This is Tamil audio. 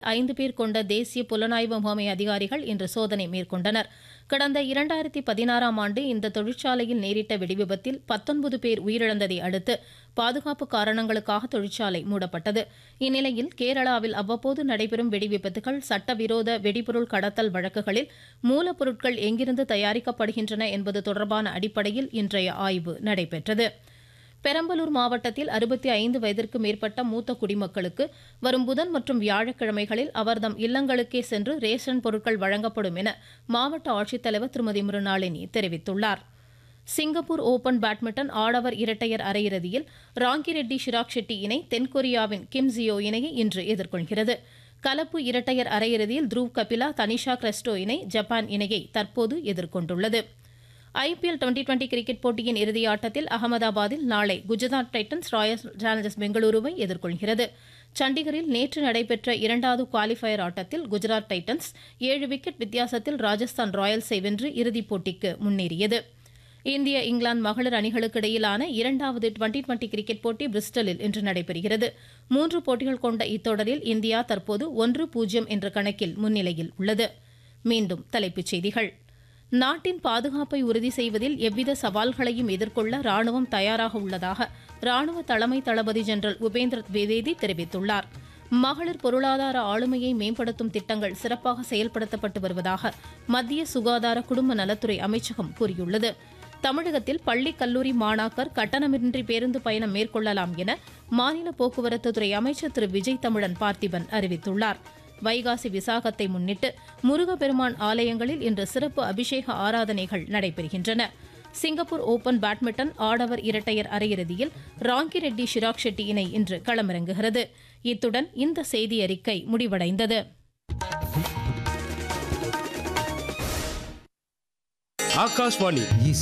ஐந்து பேர் கொண்ட தேசிய புலனாய்வு முகமை அதிகாரிகள் இன்று சோதனை மேற்கொண்டனர் கடந்த இரண்டாயிரத்தி பதினாறாம் ஆண்டு இந்த தொழிற்சாலையில் நேரிட்ட வெடிவிபத்தில் பத்தொன்பது பேர் உயிரிழந்ததை அடுத்து பாதுகாப்பு காரணங்களுக்காக தொழிற்சாலை மூடப்பட்டது இந்நிலையில் கேரளாவில் அவ்வப்போது நடைபெறும் வெடிவிபத்துகள் சட்டவிரோத வெடிபொருள் கடத்தல் வழக்குகளில் மூலப்பொருட்கள் எங்கிருந்து தயாரிக்கப்படுகின்றன என்பது தொடர்பான அடிப்படையில் இன்றைய ஆய்வு நடைபெற்றது பெரம்பலூர் மாவட்டத்தில் அறுபத்தி ஐந்து வயதிற்கு மேற்பட்ட மூத்த குடிமக்களுக்கு வரும் புதன் மற்றும் வியாழக்கிழமைகளில் அவர்தம் இல்லங்களுக்கே சென்று ரேஷன் பொருட்கள் வழங்கப்படும் என மாவட்ட ஆட்சித்தலைவர் திருமதி மிருணாளினி தெரிவித்துள்ளார் சிங்கப்பூர் ஓபன் பேட்மிண்டன் ஆடவர் இரட்டையர் அரையிறுதியில் ராங்கிரெட்டி ஷிராக் ஷெட்டி இணை தென்கொரியாவின் கிம் ஜியோ இணையை இன்று எதிர்கொள்கிறது கலப்பு இரட்டையர் அரையிறுதியில் த்ருவ் கபிலா தனிஷா கிரெஸ்டோ இணை ஜப்பான் இணையை தற்போது எதிர்கொண்டுள்ளது ஐபிஎல் டுவெண்டி டுவெண்டி கிரிக்கெட் போட்டியின் இறுதி ஆட்டத்தில் அகமதாபாத்தில் நாளை குஜராத் டைட்டன்ஸ் ராயல் சேலஞ்சர்ஸ் பெங்களூருவை எதிர்கொள்கிறது சண்டிகரில் நேற்று நடைபெற்ற இரண்டாவது குவாலிஃபயர் ஆட்டத்தில் குஜராத் டைட்டன்ஸ் ஏழு விக்கெட் வித்தியாசத்தில் ராஜஸ்தான் ராயல்ஸை வென்று இறுதிப் போட்டிக்கு முன்னேறியது இந்திய இங்கிலாந்து மகளிர் அணிகளுக்கு இடையிலான இரண்டாவது டுவெண்டி டுவெண்டி கிரிக்கெட் போட்டி பிரிஸ்டலில் இன்று நடைபெறுகிறது மூன்று போட்டிகள் கொண்ட இத்தொடரில் இந்தியா தற்போது ஒன்று பூஜ்ஜியம் என்ற கணக்கில் முன்னிலையில் உள்ளது மீண்டும் தலைப்புச் செய்திகள் நாட்டின் பாதுகாப்பை உறுதி செய்வதில் எவ்வித சவால்களையும் எதிர்கொள்ள ராணுவம் தயாராக உள்ளதாக ராணுவ தலைமை தளபதி ஜெனரல் உபேந்திர திவேதி தெரிவித்துள்ளார் மகளிர் பொருளாதார ஆளுமையை மேம்படுத்தும் திட்டங்கள் சிறப்பாக செயல்படுத்தப்பட்டு வருவதாக மத்திய சுகாதார குடும்ப நலத்துறை அமைச்சகம் கூறியுள்ளது தமிழகத்தில் பள்ளி கல்லூரி மாணாக்கர் கட்டணமின்றி பேருந்து பயணம் மேற்கொள்ளலாம் என மாநில போக்குவரத்துத்துறை அமைச்சர் திரு விஜய் தமிழன் பார்த்திபன் அறிவித்துள்ளார் வைகாசி விசாகத்தை முன்னிட்டு முருகப்பெருமான் ஆலயங்களில் இன்று சிறப்பு அபிஷேக ஆராதனைகள் நடைபெறுகின்றன சிங்கப்பூர் ஓபன் பேட்மிண்டன் ஆடவர் இரட்டையர் அரையிறுதியில் ராங்கிரெட்டி ஷிராக் ஷெட்டி இணை இன்று களமிறங்குகிறது இத்துடன் இந்த செய்தி அறிக்கை முடிவடைந்தது ஆகாஷ்வாணி